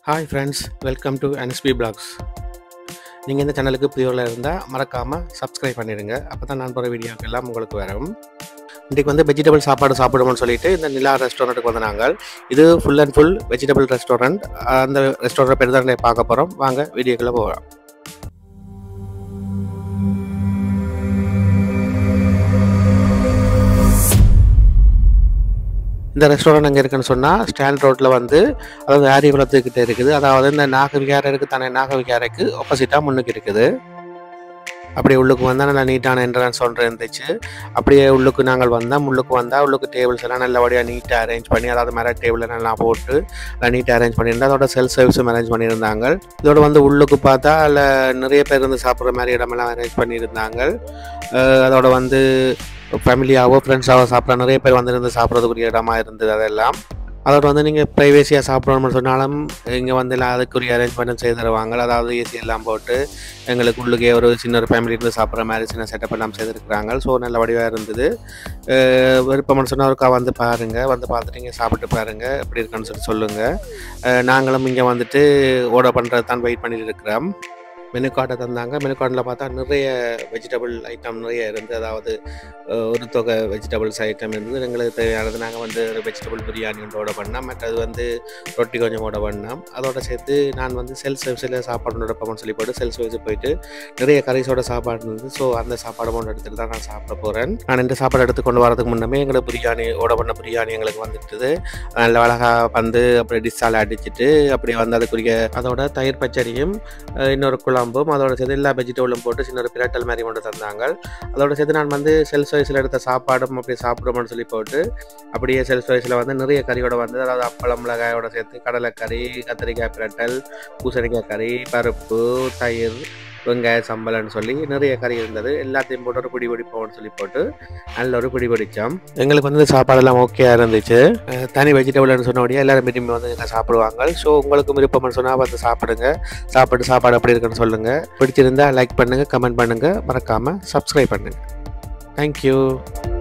hi friends welcome to NSB blogs நீங்கள் இந்த சேனலுக்கு புதியவர்களாக இருந்தால் மறக்காமல் சப்ஸ்கிரைப் பண்ணிடுங்க அப்போ தான் நான் போகிற வீடியோக்கு எல்லாம் உங்களுக்கு வரும் இன்றைக்கி வந்து வெஜிடபிள் சாப்பாடு சாப்பிடுவோம்னு சொல்லிட்டு இந்த நிலா ரெஸ்டாரண்ட்டுக்கு வந்து நாங்கள் இது full and full vegetable restaurant அந்த ரெஸ்டாரண்ட் பேர் தான் பார்க்க போகிறோம் வாங்க வீடியோக்குள்ளே போகலாம் இந்த ரெஸ்டாரண்ட் எங்கே இருக்குன்னு சொன்னால் ஸ்டாண்ட் ரோட்டில் வந்து அதாவது ஆரியகுளத்துக்கிட்ட இருக்குது அதாவது இந்த நாகவிகாரை இருக்குது தானே நாகவிகாரைக்கு ஆப்போசிட்டாக முன்னுக்கு இருக்குது அப்படியே உள்ளுக்கு வந்தால் நல்லா நீட்டான என்ட்ரன்ஸ் ஒன்று இருந்துச்சு அப்படியே உள்ளுக்கு நாங்கள் வந்தால் உள்ளுக்கு வந்தால் உள்ளுக்கு டேபிள்ஸ் எல்லாம் நல்லபடியாக நீட்டாக அரேஞ்ச் பண்ணி அதாவது மேலே டேபிள் நல்லா போட்டு நல்லா நீட்டாக அரேஞ்ச் பண்ணியிருந்தா அதோட செல்ஃப் சர்வீஸும் அரேஞ்ச் பண்ணியிருந்தாங்க இதோட வந்து உள்ளுக்கு பார்த்தா அதில் நிறைய பேர் வந்து சாப்பிட்ற மாதிரி இடமெல்லாம் அரேஞ்ச் பண்ணியிருந்தாங்க அஹ் அதோட வந்து ஃபேமிலியாவோ ஃப்ரெண்ட்ஸாவோ சாப்பிட்ற நிறைய பேர் வந்து சாப்பிட்றதுக்குரிய இடமா இருந்தது அதெல்லாம் அதோட வந்து நீங்கள் ப்ரைவேசியாக சாப்பிடணும்னு சொன்னாலும் இங்கே வந்து எல்லாம் அதுக்குரிய அரேஞ்ச்மெண்ட்டும் செய்து தருவாங்க அதாவது ஏசி எல்லாம் போட்டு எங்களுக்கு உள்ளுக்கே ஒரு சின்ன ஒரு ஃபேமிலி இருந்து சாப்பிட்ற மாதிரி சின்ன செட்டப் எல்லாம் செய்திருக்கிறாங்க ஸோ நல்ல வடிவாக இருந்தது அஹ் விருப்பம்னு சொன்னால் ஒருக்கா வந்து பாருங்கள் வந்து பார்த்துட்டு இங்கே சாப்பிட்டு பாருங்கள் எப்படி இருக்குன்னு சொல்லி சொல்லுங்கள் நாங்களும் இங்கே வந்துட்டு ஆர்டர் பண்ணுறது தான் வெயிட் பண்ணிட்டு இருக்கிறோம் மெனு கார்டை தந்தாங்க மெனு கார்டில் பார்த்தா நிறைய வெஜிடபிள் ஐட்டம் நிறைய இருந்து அதாவது அஹ், ஒரு தொகை வெஜிடபிள்ஸ் ஐட்டம் இருந்தது எங்களுக்கு தேவையானது நாங்கள் வந்து ஒரு வெஜிடபிள் பிரியாணி ஒன்று ஆர்டர் பண்ணோம் மற்றது வந்து ரொட்டி கொஞ்சம் ஆர்டர் பண்ணோம் அதோட சேர்த்து நான் வந்து செல் சர்வீஸில் சாப்பாடு எடுப்போம்னு சொல்லி போட்டு செல் சர்வீஸ் போயிட்டு நிறைய கரைஸோட சாப்பாடு இருந்தது ஸோ அந்த சாப்பாடு ஒன்று எடுத்துட்டு தான் நான் சாப்பிட போகிறேன் நான் இந்த சாப்பாடு எடுத்து கொண்டு வரதுக்கு முன்னமே எங்களுக்கு பிரியாணி ஆர்டர் பண்ண பிரியாணி எங்களுக்கு வந்துட்டுது நல்ல அழகாக வந்து அப்படியே டிஸ்ஸால் அடிச்சிட்டு அப்படியே வந்து அதுக்குரிய அதோட தயிர் பச்சடியும் அஹ், இன்னொரு குழம்பும் அதோட சேர்த்து எல்லா வெஜிடபிளும் போட்டு சின்ன ஒரு பிரட்டல் மாதிரி கொண்டு தந்தாங்க அதோட சேர்த்து நான் வந்து செல் சர்வீஸில் எடுத்த சாப்பாடும் அப்படியே சாப்பிடுவோம்னு சொல்லி போட்டு அப்படியே செல் சர்வீஸில் வந்து நிறைய கறியோட வந்து அதாவது அப்பளம் மிளகாயோட சேர்த்து கடலைக்கறி கத்திரிக்காய் பிரட்டல் பூசணிக்காய் கறி பருப்பு தயிர் வெங்காய சம்பளம்னு சொல்லி நிறைய கறி இருந்தது எல்லாத்தையும் போட்டு ஒரு பிடி பிடிப்போம்னு சொல்லி போட்டு நல்ல ஒரு பிடி பிடிச்சோம் எங்களுக்கு வந்து சாப்பாடெல்லாம் ஓகேயா இருந்துச்சு அஹ் தனி வெஜிடபிள்னு சொன்னபடியே எல்லாரும் விரும்பி வந்து இங்கே சாப்பிடுவாங்க ஸோ உங்களுக்கு விருப்பம்னு சொன்னால் வந்து சாப்பிடுங்க சாப்பிட்டு சாப்பாடு எப்படி இருக்குன்னு சொல்லுங்கள் பிடிச்சிருந்தா லைக் பண்ணுங்கள் கமெண்ட் பண்ணுங்கள் மறக்காமல் சப்ஸ்கிரைப் பண்ணுங்கள் தேங்க்யூ